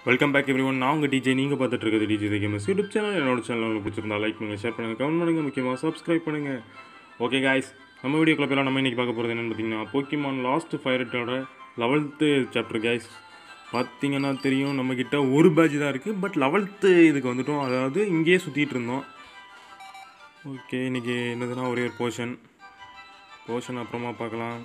Welcome back every one நான் உங்கள் DJ நீங்கள் பார்த்துட்டு இருக்கிறது DJ the games YouTube channel என்னோட சேனல் உங்களுக்கு பிடிச்சிருந்தா லைக் பண்ணுங்கள் ஷேர் பண்ணுங்கள் கமெண்ட் பண்ணுங்கள் முக்கியமாக சப்ஸ்கிரைப் பண்ணுங்கள் ஓகே காய்ஸ் நம்ம வீடியோக்குள்ள போய் நம்ம இன்றைக்கி பார்க்க போகிறது என்னென்னு பார்த்தீங்கன்னா போக்கிமான் லாஸ்ட் ஃபைரட்டோட லெவல்த்து சாப்டர் கைஸ் பார்த்தீங்கன்னா தெரியும் நம்மக்கிட்ட ஒரு பேட்ச் தான் இருக்குது பட் லெவல்த்து இதுக்கு வந்துட்டோம் அதாவது இங்கேயே சுற்றிட்டு இருந்தோம் ஓகே இன்றைக்கி என்னதுன்னா ஒரே ஒரு போர்ஷன் போர்ஷன் அப்புறமா பார்க்கலாம்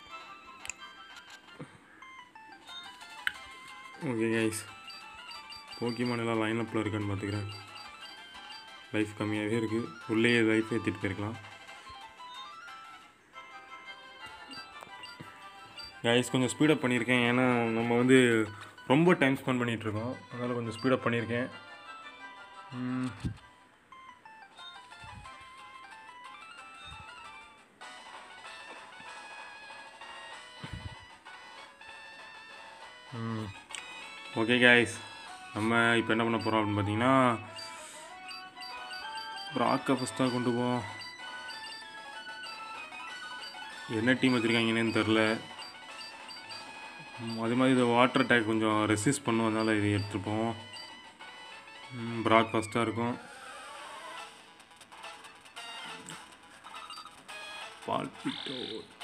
ஓகே கைஸ் போக்கிமான் எல்லாம் லைனப்பில் இருக்கான்னு பார்த்துக்கிறேன் லைஃப் கம்மியாகவே இருக்குது உள்ளேயே லைஃப் ஏற்றிட்டு போயிருக்கலாம் கைஸ் கொஞ்சம் ஸ்பீடப் பண்ணியிருக்கேன் ஏன்னா நம்ம வந்து ரொம்ப டைம் ஸ்பெண்ட் பண்ணிகிட்ருக்கோம் அதனால் கொஞ்சம் ஸ்பீடப் பண்ணியிருக்கேன் ம். ம் ஓகே கைஸ் நம்ம இப்போ என்ன பண்ண போகிறோம் அப்படின்னு பார்த்தீங்கன்னா ப்ராக்கை ஃபஸ்ட்டாக கொண்டு போவோம் என்ன டீம் வச்சுருக்காங்கன்னு தெரில ம், அதே மாதிரி இது வாட்டர் அட்டாக் கொஞ்சம் ரெசிஸ்ட் பண்ணும் அதனால் இது எடுத்துப்போம் ப்ராக் ஃபஸ்ட்டாக இருக்கும் பால்பிட்டோ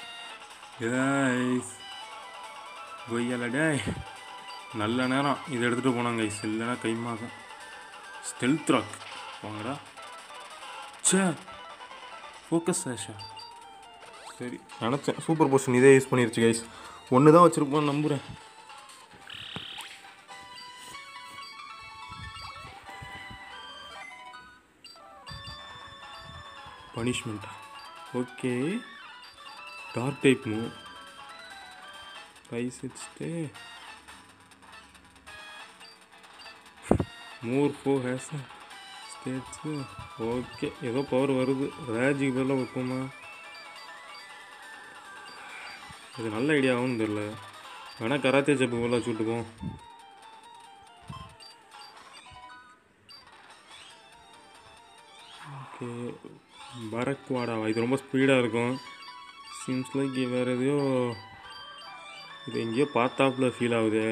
கைஸ் கொய்யால டேய் நல்ல நேரம் இதை எடுத்துகிட்டு போனாங்க கைஸ் இல்லைன்னா கைமாகும் ஸ்டெல்த் ராக் வாங்கடா சே ஃபோக்கஸ் ஆஷா சரி நினச்சேன் சூப்பர் போர்ஷன் இதே யூஸ் பண்ணிருச்சு கைஸ் ஒன்று தான் வச்சுருப்போம் நம்புகிறேன் பனிஷ்மெண்ட்டா okay dark type move rise வச்சுட்டு மோர் ஃபோ ஹேஸ் ஸ்டேட்ஸு ஓகே ஏதோ பவர் வருது ரேஜிக்கு பதிலாக வைப்போமா இது நல்ல ஐடியாவும் தெரில வேணால் கராத்தே செப்பு பதிலாக வச்சுட்டுப்போம் ஓகே பரக்வாடாவா இது ரொம்ப ஸ்பீடாக இருக்கும் சீம்ஸ் லைக் வேறு எதையோ இது எங்கேயோ பார்த்தாப்புல ஃபீல் ஆகுது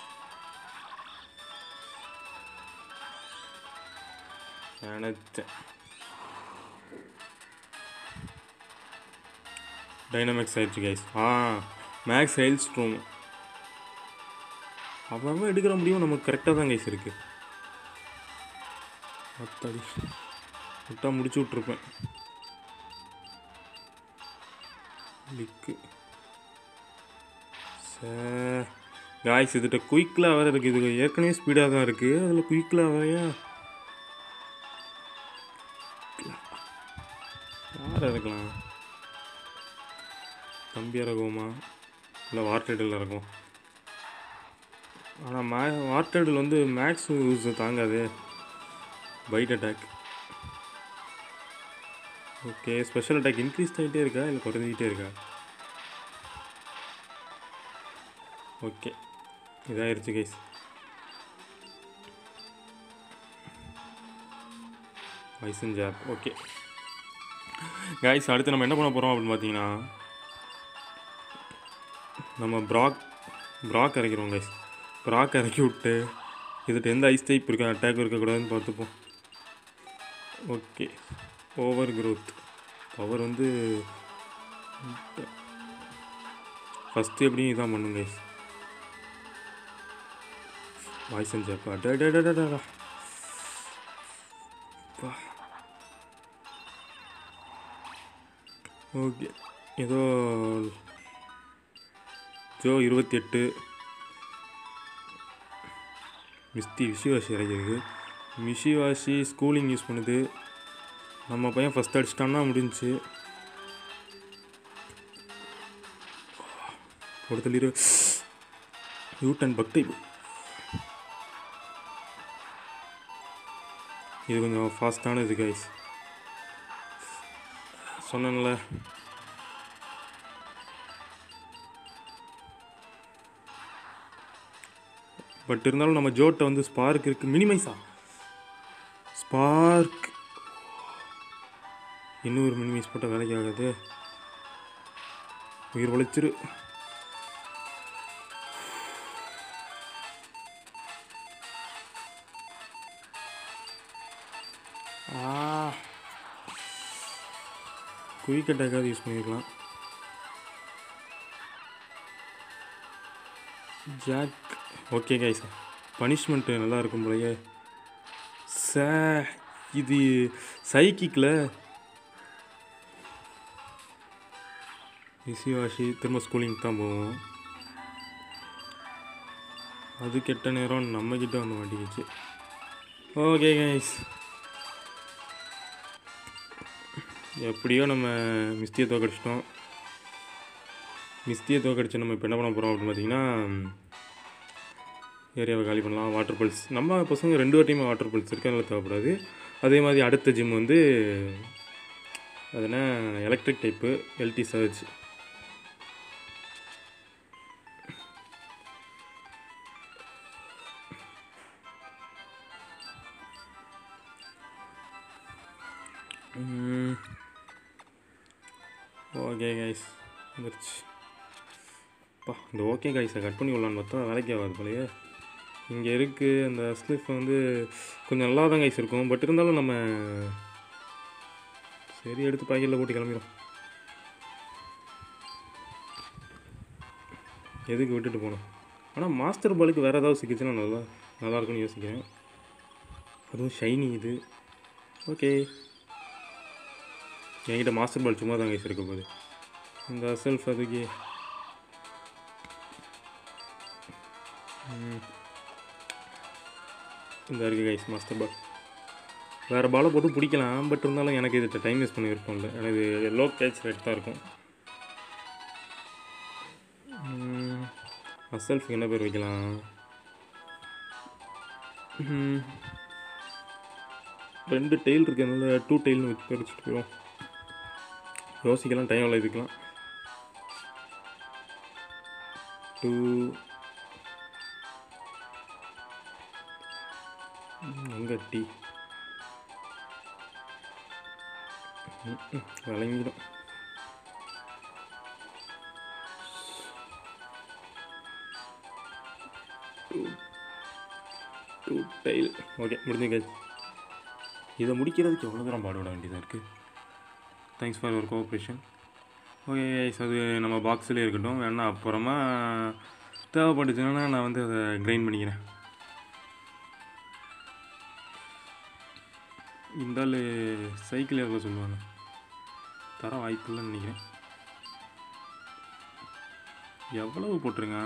நினச்சேன் டைனமிக்ஸ் ஆயிடுச்சு கைஸ் ஆ மேக்ஸ் ஹெல்த் ஸ்ட்ரோம் அவன் எடுக்கிற முடியும் நமக்கு கரெக்டாக தான் கைஸ் இருக்கு அத்தாடி விட்டா முடிச்சு விட்ருப்பேன் லிக்கு காய்ஸ் இதுகிட்ட குயிக்கில் வேறு இருக்குது இது ஏற்கனவே ஸ்பீடாக தான் இருக்குது அதில் குயிக்கில் வேறையா யார் இருக்கலாம் தம்பி இறக்குமா இல்லை வார்டேடில் இருக்கும் ஆனால் மே வார்டேடில் வந்து மேக்ஸ் யூஸ் தாங்காது bite attack okay special attack increase ஆகிட்டே இருக்கா இல்லை குறைஞ்சிக்கிட்டே இருக்கா ஓகே இதாயிருச்சு கைஸ் வைசன் ஜாப் ஓகே கைஸ் அடுத்து நம்ம என்ன பண்ண போகிறோம் அப்படின்னு பார்த்தீங்கன்னா நம்ம ப்ராக் ப்ராக் இறக்கிறோம் கைஸ் ப்ராக் இறக்கி விட்டு இதுகிட்ட எந்த ஐஸ் டைப் இருக்கா அட்டாக் இருக்கக்கூடாதுன்னு பார்த்துப்போம் ஓகே ஓவர் growth பவர் வந்து ஃபஸ்ட்டு எப்படியும் இதான் பண்ணும் கைஸ் வாய்ஸ் அண்ட் ஜாப்பா டா ஓகே ஏதோ ஜோ இருபத்தி எட்டு மிஸ்டி விஷிவாசி இறங்கிருக்கு மிஷிவாசி ஸ்கூலிங் யூஸ் பண்ணுது நம்ம பையன் ஃபஸ்ட் அடிச்சிட்டான்னா முடிஞ்சுச்சு ஒரு தள்ளிடு யூட்டன் பக்தை இது கொஞ்சம் ஃபாஸ்ட்டான இது கைஸ் சொன்னேன்ல பட் இருந்தாலும் நம்ம ஜோட்டை வந்து ஸ்பார்க் இருக்குது மினிமைஸா ஸ்பார்க் இன்னும் ஒரு மினிமைஸ் போட்டால் வேலைக்கு ஆகாது உயிர் உழைச்சிரு ஆ குயிக் அட்டாக்காவது யூஸ் பண்ணியிருக்கலாம் ஜாக் ஓகே கைஸ் பனிஷ்மெண்ட்டு நல்லா இருக்கும் போலயே சே இது சைக்கிக்கில் இசிவாஷி திரும்ப ஸ்கூலிங் தான் போவோம் அது கெட்ட நேரம் நம்மக்கிட்ட வந்து மாட்டிக்கிச்சு ஓகே கைஸ் எப்படியோ நம்ம மிஸ்தியை தோக்கடிச்சிட்டோம் மிஸ்தியை தோக்கடிச்சு நம்ம இப்போ என்ன பண்ண போகிறோம் அப்படின்னு பார்த்தீங்கன்னா ஏரியாவை காலி பண்ணலாம் வாட்டர் பல்ஸ் நம்ம பசங்க ரெண்டு வாட்டியுமே வாட்டர் பல்ஸ் இருக்கு அதனால தேவைப்படாது அதே மாதிரி அடுத்த ஜிம் வந்து அது என்ன எலக்ட்ரிக் டைப்பு எல்டி சர்ச் ஓகே கைஸ் வந்துருச்சு அப்பா இந்த ஓகே கைஸை கட் பண்ணி விடலான்னு பார்த்தா வேலைக்கு ஆகாது போலயே இங்கே இருக்குது அந்த ஸ்லிப் வந்து கொஞ்சம் நல்லா தான் கைஸ் இருக்கும் பட் இருந்தாலும் நம்ம சரி எடுத்து பாக்கெட்டில் போட்டு கிளம்பிடும் எதுக்கு விட்டுட்டு போனோம் ஆனால் மாஸ்டர் பாலுக்கு வேறு ஏதாவது சிக்கிச்சுன்னா நல்லா நல்லா இருக்கும்னு யோசிக்கிறேன் அதுவும் ஷைனி இது ஓகே என்கிட்ட மாஸ்டர் பால் சும்மா தான் கைஸ் இருக்க போகுது இந்த செல்ஃப் அதுக்கு ம். இந்த இருக்குது கைஸ் மாஸ்டர் பால் வேறு பாலை போட்டு பிடிக்கலாம் பட் இருந்தாலும் எனக்கு இது டைம் வேஸ்ட் பண்ணி விருப்பம் இல்லை எனக்கு லோ கேட்ச் ரேட் தான் இருக்கும் அசல்ஃபுக்கு என்ன பேர் வைக்கலாம் ம். ரெண்டு டெய்ல் இருக்கிறதுனால டூ டெய்ல்னு வச்சு பேர் வச்சுட்டு போயிடும் யோசிக்கலாம் டைம் எல்லாம் இதுக்கலாம் டூ எங்கே டீ விளங்கிடும் டூ டைல் ஓகே முடிஞ்சுங்க இதை முடிக்கிறதுக்கு எவ்வளோ தூரம் பாடுபட வேண்டியதாக இருக்குது thanks for your cooperation okay அது நம்ம பாக்ஸ்லேயே இருக்கட்டும் வேணா அப்புறமா தேவைப்பட்டுச்சுன்னா நான் வந்து அதை கிரைண்ட் பண்ணிக்கிறேன் இந்த ஆள் சைக்கிள் எவ்வளோ சொல்லுவாங்க தர வாய்ப்பு இல்லைன்னு நினைக்கிறேன் எவ்வளவு போட்டுருங்க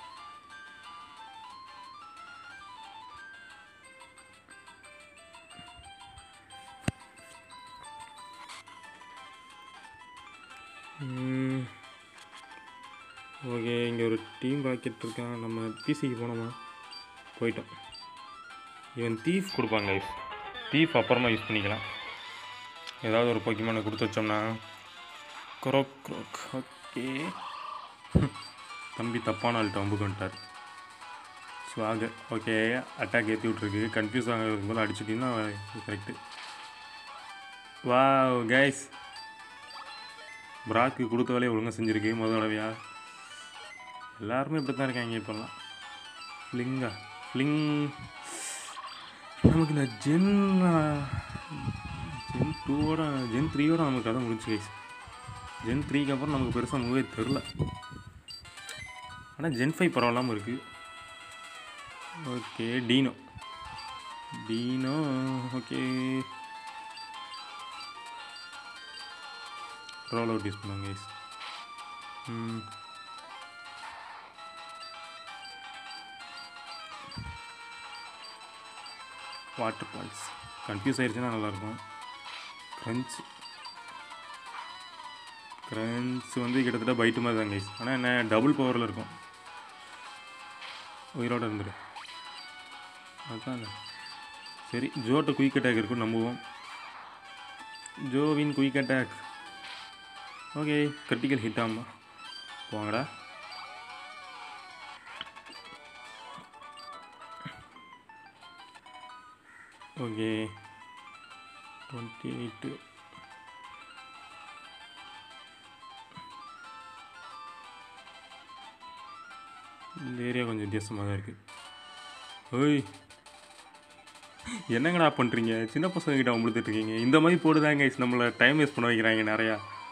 ஓகே இங்கே ஒரு டீம் பாக்கெட் இருக்கான் நம்ம பிசிக்கு போனோமா போயிட்டோம் இவன் தீஃப் கொடுப்பாங்க லைஃப் தீஃப் அப்புறமா யூஸ் பண்ணிக்கலாம் ஏதாவது ஒரு பொக்கிமான கொடுத்து வச்சோம்னா குரோக் குரோக் ஓகே தம்பி தப்பான ஆள்கிட்ட வம்புக்கு வந்துட்டார் ஸ்வாக ஓகே அட்டாக் ஏற்றி விட்ருக்கு கன்ஃபியூஸ் ஆகிறதுக்கு போது அடிச்சிட்டிங்கன்னா கரெக்டு வா கைஸ் பிராக்கு கொடுத்த வேலையை ஒழுங்காக செஞ்சுருக்கு முதல் தடவையா எல்லாருமே இப்படி தான் இருக்காங்க இப்போல்லாம் ஃப்ளிங்கா ஃப்ளிங் நமக்கு இந்த ஜென் ஜென் டூவோட ஜென் த்ரீயோட நமக்கு கதை முடிஞ்சு கைஸ் ஜென் த்ரீக்கு அப்புறம் நமக்கு பெருசாக மூவே தெரில ஆனால் ஜென் ஃபைவ் பரவாயில்லாமல் இருக்குது ஓகே டீனோ டீனோ ஓகே ரோல் அவுட் யூஸ் பண்ணுவாங்க கைஸ் ம் வாட்டர் பால்ஸ் கன்ஃபியூஸ் ஆயிடுச்சுன்னா நல்லாயிருக்கும் க்ரன்ச் க்ரன்ச் வந்து கிட்டத்தட்ட பைட்டு மாதிரி தான் கைஸ் ஆனால் என்ன டபுள் பவரில் இருக்கும் உயிரோட இருந்துரு அதான் சரி ஜோட்ட குயிக் அட்டாக் இருக்கும் நம்புவோம் ஜோவின் quick attack okay critical hit ஆமா போங்கடா ஓகே டுவெண்ட்டி எயிட்டு இந்த ஏரியா கொஞ்சம் வித்தியாசமாக தான் இருக்குது ஓய் என்னங்கடா பண்ணுறீங்க சின்ன பசங்க கிட்ட அமுழுத்துட்டு இருக்கீங்க இந்த மாதிரி போடுதாங்க guys நம்மளை டைம் வேஸ்ட் பண்ண வைக்கிறாங்க நிறையா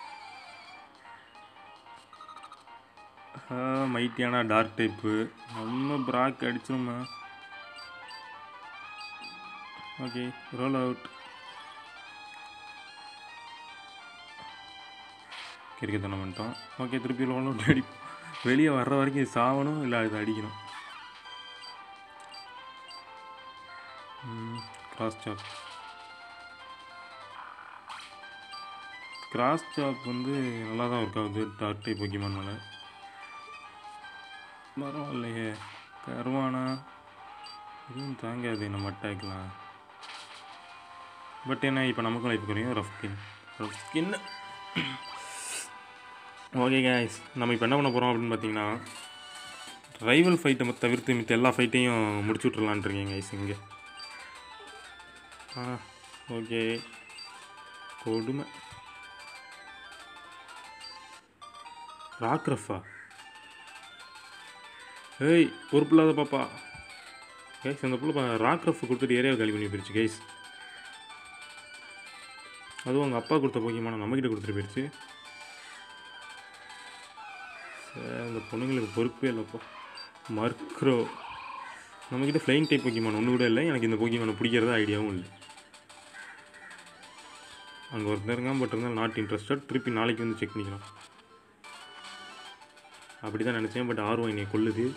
மைட்டியான டார்க் டைப்பு நம்ம ப்ராக் அடிச்சிருமா ஓகே ரோல் அவுட் கிரிக்கெட் பண்ணிட்டோம் ஓகே திருப்பி ரோல் அவுட் அடி வெளியே வர்ற வரைக்கும் இது சாவணும் இல்லை இது அடிக்கணும் கிராஸ் சாப் கிராஸ் சாப் வந்து நல்லா தான் ஒர்க் ஆகுது டார்க் டைப் பொக்கிமானால பரவாயில்லையே கருவானா இதுவும் தாங்காது நம்ம அட்டாக்லாம் பட் என்ன இப்போ நமக்கும் லைஃப் குறையும் rough skin rough skin okay guys நம்ம இப்போ என்ன பண்ண போகிறோம் அப்படின்னு பார்த்தீங்கன்னா ரைவல் ஃபைட்டை தவிர்த்து மித்த எல்லா ஃபைட்டையும் முடிச்சு விட்றலான்ட்டு இருக்கேன் guys இங்கே ஆ ஓகே கொடுமை ராக்ரஃபா ஏய் பொறுப்பில்லாத பாப்பா கைஸ் அந்த புள்ள ராக் ரஃப் கொடுத்துட்டு ஏரியாவை காலி பண்ணி போயிடுச்சு கைஸ் அதுவும் அவங்க அப்பா கொடுத்த போக்கியமான நம்மக்கிட்ட கொடுத்துட்டு போயிடுச்சு சரி, அந்த பொண்ணுங்களுக்கு பொறுப்பே இல்லைப்பா மர்க்ரோ நம்மக்கிட்ட ஃப்ளைங் டைப் போக்கியமான ஒன்று கூட இல்லை எனக்கு இந்த போக்கியமான பிடிக்கிறதா ஐடியாவும் இல்லை அங்கே ஒருத்தர் இருக்கான் பட் இருந்தாலும் நாட் இன்ட்ரெஸ்டட் திருப்பி நாளைக்கு வந்து செக் பண்ணிக்கலாம் அப்படி தான் நினச்சேன் பட் ஆர்வம் என்னை கொல்லுது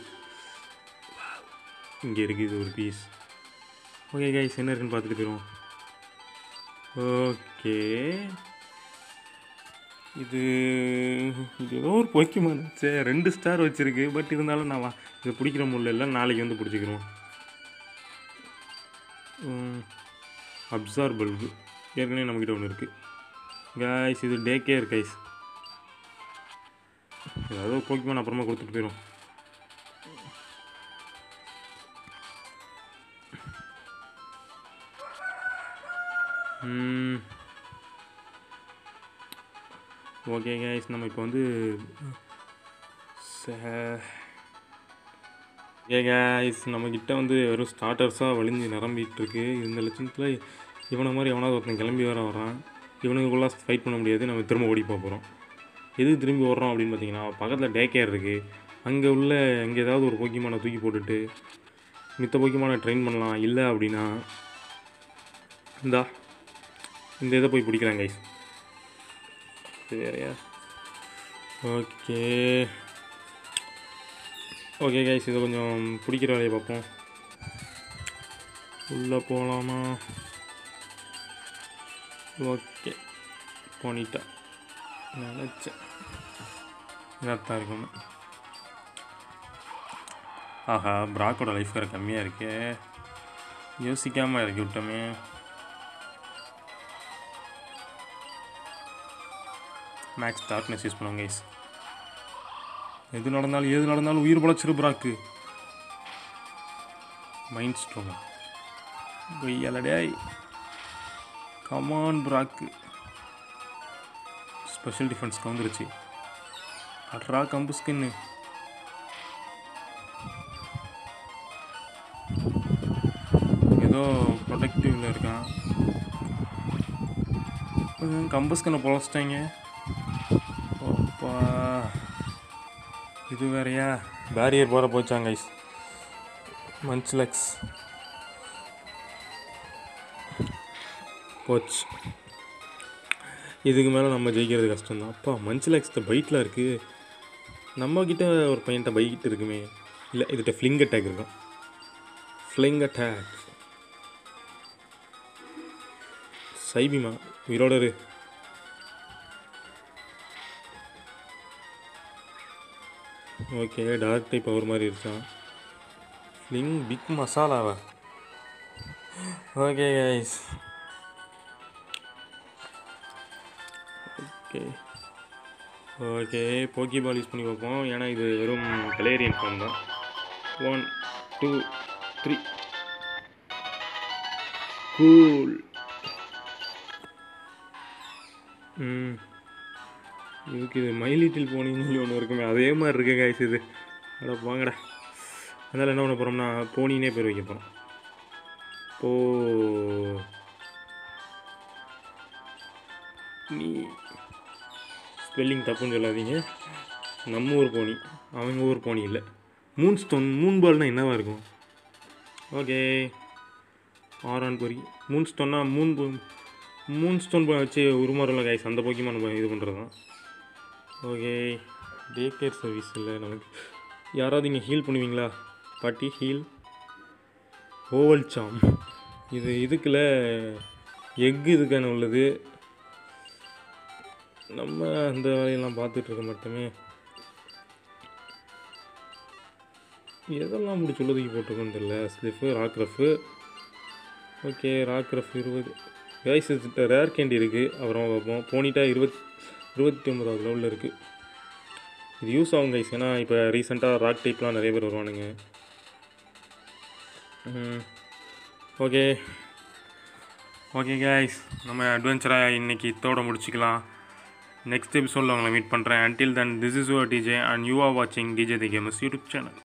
இங்கே இருக்குது ஒரு பீஸ் ஓகே கைஸ் என்ன இருக்குன்னு பார்த்துட்டு போயிடுவோம் ஓகே இது இது ஏதோ ஒரு பொக்கிமான் சரி ரெண்டு ஸ்டார் வச்சுருக்கு பட் இருந்தாலும் நான் வா இது பிடிக்கிற முடியல இல்லை நாளைக்கு வந்து பிடிச்சிக்கிறோம் அப்சார் பல்பு ஏற்கனவே நம்மக்கிட்ட ஒன்று இருக்குது காய்ஸ் இது டே கேர் கைஸ் ஏதாவது ஒரு போக்கிமான் அப்புறமா கொடுத்துட்டு போயிடும் ஓகே கைஸ் நம்ம இப்போ வந்து ஏ கைஸ் நம்மக்கிட்ட வந்து வெறும் ஸ்டார்டர்ஸாக வலிஞ்சு நிரம்பிட்டு இருக்கு இந்த லட்சத்தில் இவனை மாதிரி எவனாவது ஒருத்தன் கிளம்பி வர வரான் இவனுக்குள்ளே ஃபைட் பண்ண முடியாது நம்ம திரும்ப ஓடி போக போகிறோம் எதுக்கு திரும்பி ஓடுறோம் அப்படின்னு பார்த்தீங்கன்னா பக்கத்தில் டே கேர் இருக்குது அங்கே உள்ள அங்கே ஏதாவது ஒரு போக்கியமான தூக்கி போட்டுட்டு மித்த போக்கியமான ட்ரெயின் பண்ணலாம் இல்லை அப்படின்னா இந்தா இந்த இதை போய் பிடிக்கிறாங்க கைஸ் இது வேறையா ஓகே ஓகே கைஸ் இதை கொஞ்சம் பிடிக்கிற வேலையை பார்ப்போம் உள்ளே போகலாமா ஓகே போனிட்டா நினச்சேன் இதாக இருக்கணும் ஆஹா பிராக்கோட லைஃப் வேறு கம்மியாக இருக்கே யோசிக்காமல் இறக்கி விட்டோமே மேக்ஸ் டார்க்னஸ் யூஸ் பண்ணுவோம் கைஸ் எது நடந்தாலும் எது நடந்தாலும் உயிர் பழச்சிரு பிராக்கு மைண்ட் ஸ்ட்ரோம் கொய்யலடேய் கமான் பிராக்கு ஸ்பெஷல் டிஃபென்ஸ்க்கு வந்துருச்சு அட்ரா கம்பு ஸ்கின்னு ஏதோ ப்ரொடக்டிவில் இருக்கான் கம்பு ஸ்கின்னை பொழைச்சிட்டாங்க அப்பா இது வேறையா பேரியர் போகிற போச்சாங்க ஐஸ் மன்ச்லெக்ஸ் போச்சு இதுக்கு மேலே நம்ம ஜெயிக்கிறது கஷ்டம்தான் அப்பா மன்ச்லெக்ஸ் பைட்டில் இருக்குது நம்மக்கிட்ட ஒரு பையன்கிட்ட பைட் இருக்குமே இல்லை இதுகிட்ட ஃப்ளிங் அட்டாக் இருக்கும் ஃப்ளிங் அட்டாக் சைபிமா உயிரோட இரு ஓகே டார்க் டைப் பவர் மாதிரி இருக்கான் ஃப்ளிங் பிக் மசாலாவா okay guys okay okay poke ball use பண்ணி பார்ப்போம் ஏன்னா இது வெறும் கலேரியன் ஃபார்ம் தான் ஒன் டூ த்ரீ கூல் ம் இதுக்கு இது மை லிட்டில் போனின்னு சொல்லி ஒன்று இருக்குமே அதே மாதிரி இருக்கு காய்ஸ் இது அட வாங்கடா அதனால் என்ன பண்ண போகிறோம்னா போனினே பேர் வைக்க போகிறோம் போ நீ ஸ்பெல்லிங் தப்புன்னு சொல்லாதீங்க நம்ம ஊர் போனி அவங்க ஊர் போனி இல்லை மூன் ஸ்டோன் மூன் பால்னால் என்னவா இருக்கும் ஓகே ஆரான் பொறி மூன் ஸ்டோன்னா மூன் மூன் ஸ்டோன் வச்சு உருமாறல கைஸ் அந்த போக்கியமான இது பண்ணுறது தான் ஓகே டே கேர் சர்வீஸ் இல்லை நமக்கு யாராவது இங்கே ஹீல் பண்ணுவீங்களா பாட்டி ஹீல் ஓவல் சாம் இது இதுக்குள்ள எக்கு இதுக்கான உள்ளது நம்ம அந்த வேலையெல்லாம் பார்த்துட்டு இருக்க மாட்டோமே எதெல்லாம் முடிச்சு உள்ளதுக்கு போட்டிருக்கோன்னு தெரியல ஸ்லிஃபு rock rough okay rock rough இருபது கைஸ் ரேர் கேண்டி இருக்குது அப்புறம் பார்ப்போம் போனிட்டா இருபத் இருபத்தி ஒன்பதாவது லெவலில் இருக்குது இது யூஸ் ஆகும் கைஸ் ஏன்னா இப்போ ரீசெண்டாக ராக் டைப்லாம் நிறைய பேர் வருவானுங்க ஓகே ஓகே கைஸ் நம்ம அட்வென்ச்சராக இன்றைக்கி இதோட முடிச்சுக்கலாம் நெக்ஸ்ட் எபிசோடில் உங்களை மீட் பண்ணுறேன் until then this is your DJ and you are வாட்சிங் DJ the games YouTube channel